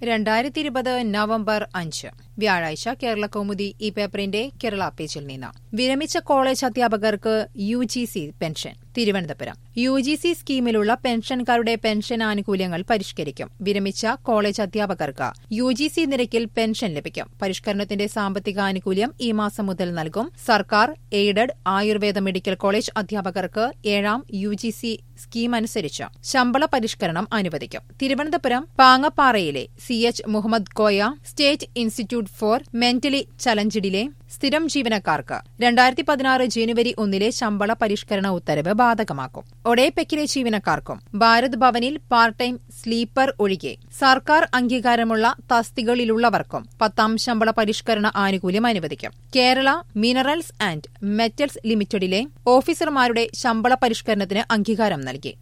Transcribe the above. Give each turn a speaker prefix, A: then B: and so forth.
A: രണ്ടായിരത്തി ഇരുപത് നവംബർ അഞ്ച് വ്യാഴാഴ്ച കേരള കൗമുദി ഈ പേപ്പറിന്റെ കേരള പേജിൽ നിന്ന് വിരമിച്ച കോളേജ് അധ്യാപകർക്ക് U G C pension Thiruvananthapuram U G C സ്കീമിലുള്ള പെൻഷൻകാരുടെ പെൻഷൻ ആനുകൂല്യങ്ങൾ പരിഷ്കരിക്കും വിരമിച്ച കോളേജ് അധ്യാപകർക്ക് യു ജി സി നിരക്കിൽ പെൻഷൻ ലഭിക്കും പരിഷ്കരണത്തിന്റെ സാമ്പത്തിക ആനുകൂല്യം ഈ മാസം മുതൽ നൽകും സർക്കാർ എയ്ഡഡ് ആയുർവേദ മെഡിക്കൽ കോളേജ് അധ്യാപകർക്ക് ഏഴാം യു ജി സി സ്കീം അനുസരിച്ച് ശമ്പള പരിഷ്കരണം അനുവദിക്കും തിരുവനന്തപുരം പാങ്ങപ്പാറയിലെ C H Muhammad Koya State Institute for Mentally ചലഞ്ചിഡിലെ സ്ഥിരം ജീവനക്കാർക്ക് രണ്ടായിരത്തി പതിനാറ് ജനുവരി ഒന്നിലെ ശമ്പള പരിഷ്കരണ ഉത്തരവ് ബാധകമാക്കും ഒഡേപെക്കിലെ ജീവനക്കാർക്കും ഭാരത് ഭവനിൽ പാർട്ട് ടൈം സ്ലീപ്പർ ഒഴികെ സർക്കാർ അംഗീകാരമുള്ള തസ്തികളിലുള്ളവർക്കും പത്താം ശമ്പള പരിഷ്കരണ ആനുകൂല്യം അനുവദിക്കും കേരള മിനറൽസ് ആൻഡ് മെറ്റൽസ് ലിമിറ്റഡിലെ ഓഫീസർമാരുടെ ശമ്പള പരിഷ്കരണത്തിന് അംഗീകാരം നൽകി